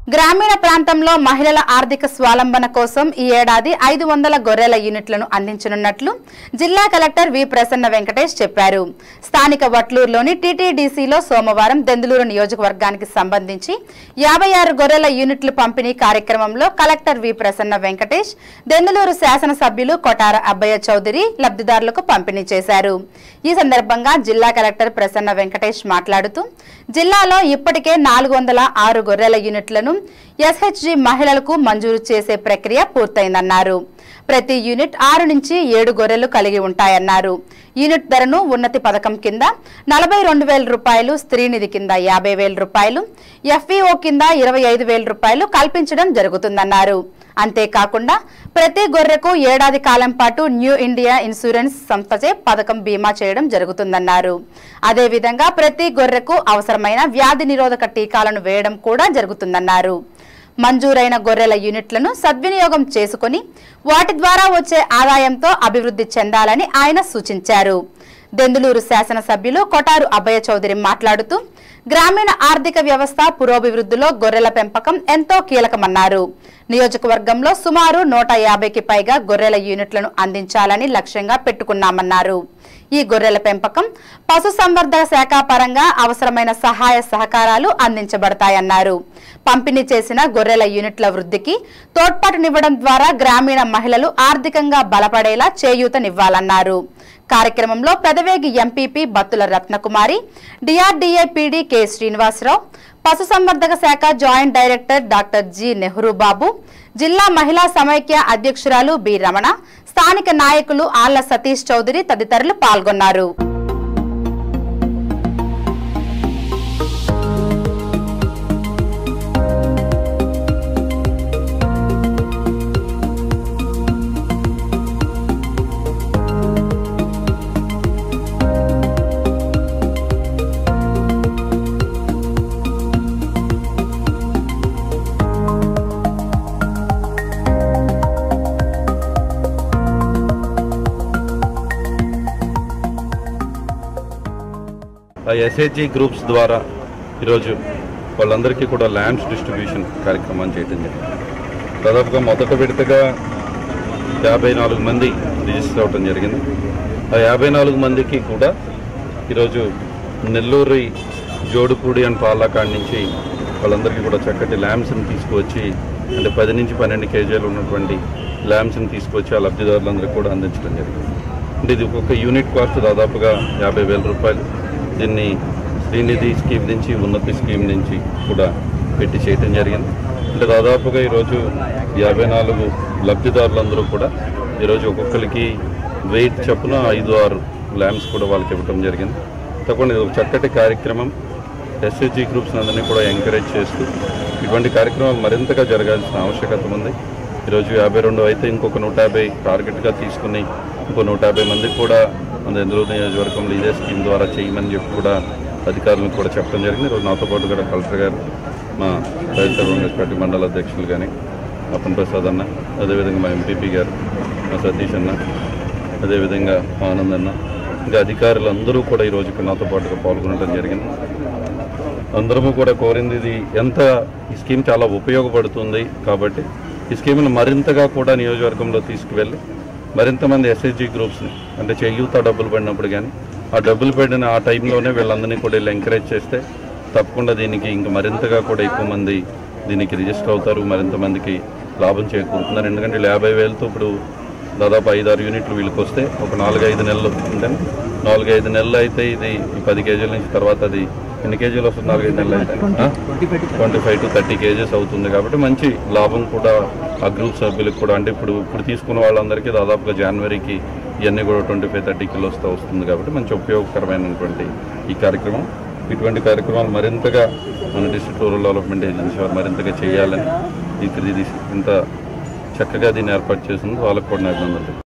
గ్రామీణ ప్రాంతంలో మహిళల ఆర్థిక స్వాలంబన కోసం ఈ ఏడాది ఐదు వందల గొర్రెల యూనిట్లను అందించనున్నట్లు జిల్లా కలెక్టర్ వి ప్రసన్న వెంకటేష్ చెప్పారు స్థానిక వట్లూరులోని టీటీడీసీలో సోమవారం దెందులూరు నియోజకవర్గానికి సంబంధించి యాభై ఆరు గొర్రెల యూనిట్ల పంపిణీ కార్యక్రమంలో కలెక్టర్ వి ప్రసన్న వెంకటేష్ దెందులూరు శాసనసభ్యులు కొటార అబ్బయ్య చౌదరి లబ్ధిదారులకు పంపిణీ చేశారు ఈ సందర్భంగా జిల్లా కలెక్టర్ ప్రసన్న వెంకటేష్ మాట్లాడుతూ జిల్లాలో ఇప్పటికే నాలుగు వందల ఆరు గొర్రెల యూనిట్లను ఎస్హెచ్జి మహిళలకు మంజూరు చేసే ప్రక్రియ పూర్తయిందన్నారు ప్రతి యూనిట్ ఆరు నుంచి ఏడు గొర్రెలు కలిగి ఉంటాయన్నారు యూనిట్ ధరను ఉన్నతి పథకం కింద నలభై రెండు వేల రూపాయలు స్త్రీనిధి కింద యాభై వేల రూపాయలు ఎఫ్ఈఓ కింద ఇరవై ఐదు వేల రూపాయలు కల్పించడం జరుగుతుందన్నారు అంతేకాకుండా ప్రతి గొర్రెకు ఏడాది కాలం పాటు న్యూ ఇండియా ఇన్సూరెన్స్ సంస్థచే పథకం బీమా చేయడం జరుగుతుందన్నారు అదేవిధంగా ప్రతి గొర్రెకు అవసరమైన వ్యాధి నిరోధక టీకాలను వేయడం కూడా జరుగుతుందన్నారు మంజూరైన గొర్రెల యూనిట్లను సద్వినియోగం చేసుకుని వాటి ద్వారా వచ్చే ఆదాయంతో అభివృద్ధి చెందాలని ఆయన సూచించారు దెందులూరు శాసనసభ్యులు కొటారు అభయ చౌదరి మాట్లాడుతూ గ్రామీణ ఆర్థిక వ్యవస్థ పురోభివృద్ధిలో గొర్రెల పెంపకం ఎంతో కీలకమన్నారు నియోజకవర్గంలో సుమారు నూట యాభైకి పైగా గొర్రెల యూనిట్లను అందించాలని లక్ష్యంగా పెట్టుకున్నామన్నారు ఈ గొర్రెల పెంపకం పశుసంవర్ధక శాఖ పరంగా అవసరమైన సహాయ సహకారాలు అందించబడతాయన్నారు పంపిణీ చేసిన గొర్రెల యూనిట్ల వృద్ధికి తోడ్పాటునివ్వడం ద్వారా గ్రామీణ మహిళలు ఆర్థికంగా బలపడేలా చేయూతనివ్వాలన్నారు కార్యక్రమంలో Pedavegi MPP Battula Ratnakumari DRDA PD K Srinivasarao పశుసంవర్ధక శాఖ joint director doctor G Nehru Babu జిల్లా మహిళా సమైక్య అధ్యక్షురాలు బి రమణ స్థానిక నాయకులు ఆళ్ల సతీష్ చౌదరి తదితరులు పాల్గొన్నారు ఆ ఎస్హెచ్జి గ్రూప్స్ ద్వారా ఈరోజు వాళ్ళందరికీ కూడా ల్యాండ్స్ డిస్ట్రిబ్యూషన్ కార్యక్రమాన్ని చేయడం జరిగింది దాదాపుగా మొదట విడతగా యాభై నాలుగు మంది రిజిస్టర్ అవ్వడం జరిగింది ఆ యాభై నాలుగు మందికి కూడా ఈరోజు నెల్లూరు జోడుపూడి అండ్ పాలాకాడ్ నుంచి వాళ్ళందరికీ కూడా చక్కటి ల్యాంప్స్ని తీసుకువచ్చి అంటే పది నుంచి పన్నెండు కేజీలు ఉన్నటువంటి ల్యాంప్స్ని తీసుకొచ్చి ఆ లబ్ధిదారులందరికీ కూడా అందించడం జరిగింది అంటే ఇది ఒక్కొక్క యూనిట్ కాస్ట్ దాదాపుగా యాభై వేల రూపాయలు దీన్ని శ్రీనిధి స్కీమ్ నుంచి ఉన్నతి స్కీమ్ నుంచి కూడా పెట్టి చేయటం జరిగింది అంటే దాదాపుగా ఈరోజు యాభై నాలుగు లబ్ధిదారులందరూ కూడా ఈరోజు ఒక్కొక్కరికి వెయిట్ చొప్పున ఐదు ఆరు ల్యాంప్స్ కూడా వాళ్ళకి ఇవ్వటం జరిగింది తప్పకుండా ఇది ఒక చక్కటి కార్యక్రమం ఎస్ఎస్జి గ్రూప్స్ అందరినీ కూడా ఎంకరేజ్ చేస్తూ ఇటువంటి కార్యక్రమాలు మరింతగా జరగాల్సిన ఆవశ్యకత ఉంది ఈరోజు యాభై రెండు అయితే ఇంకొక నూట యాభై టార్గెట్గా తీసుకుని ఇంకో నూట యాభై మందికి కూడా మన ఎందులో నియోజకవర్గంలో ఇదే స్కీమ్ ద్వారా చేయమని చెప్పి కూడా అధికారులకు కూడా చెప్పడం జరిగింది ఈరోజు నాతో పాటు కూడా కలెక్టర్ గారు మా రైతు కాంగ్రెస్ పార్టీ మండల అధ్యక్షులు కానీ అప్పన్ ప్రసాద్ అన్న అదేవిధంగా మా ఎంపీపీ గారు మా సతీష్ అన్న అదేవిధంగా మా ఆనంద్ అన్న ఇంకా అధికారులు అందరూ కూడా ఈరోజు ఇక్కడ నాతో పాటుగా పాల్గొనడం జరిగింది అందరము కూడా కోరింది ఇది ఎంత ఈ స్కీమ్ చాలా ఉపయోగపడుతుంది కాబట్టి ఈ స్కీమ్ను మరింతగా కూడా నియోజకవర్గంలో తీసుకువెళ్ళి మరింత మంది ఎస్ఎస్జి గ్రూప్స్ని అంటే చేయూత డబ్బులు పడినప్పుడు కానీ ఆ డబ్బులు పడిన ఆ టైంలోనే వీళ్ళందరినీ కూడా వీళ్ళు ఎంకరేజ్ చేస్తే తప్పకుండా దీనికి ఇంకా మరింతగా కూడా ఎక్కువ మంది దీనికి రిజిస్టర్ అవుతారు మరింత మందికి లాభం చేకూరుతున్నారు ఎందుకంటే వీళ్ళు యాభై వేలతో ఇప్పుడు దాదాపు ఐదారు యూనిట్లు వీళ్ళకి వస్తే ఒక నాలుగైదు నెలలు అంటే నాలుగైదు నెలలు అయితే ఇది ఈ పది కేజీల నుంచి తర్వాత అది ఎన్ని కేజీలు వస్తుంది నాలుగైదు నెలలు అయితే twenty five to thirty kgs అవుతుంది కాబట్టి మంచి లాభం కూడా ఆ గ్రూప్ సభ్యులకు కూడా అంటే ఇప్పుడు ఇప్పుడు తీసుకున్న వాళ్ళందరికీ దాదాపుగా జనవరికి ఇవన్నీ కూడా ట్వంటీ ఫైవ్ థర్టీ కిలోస్తో వస్తుంది కాబట్టి మంచి ఉపయోగకరమైనటువంటి ఈ కార్యక్రమం ఇటువంటి కార్యక్రమాలు మరింతగా మన డిస్ట్రిక్ట్ రూరల్ డెవలప్మెంట్ ఏజెన్సీ వారు మరింతగా చేయాలని ఇది ఇది ఇంత చక్కగా దీన్ని ఏర్పాటు చేసింది వాళ్ళకు కూడా నా అభినందనలు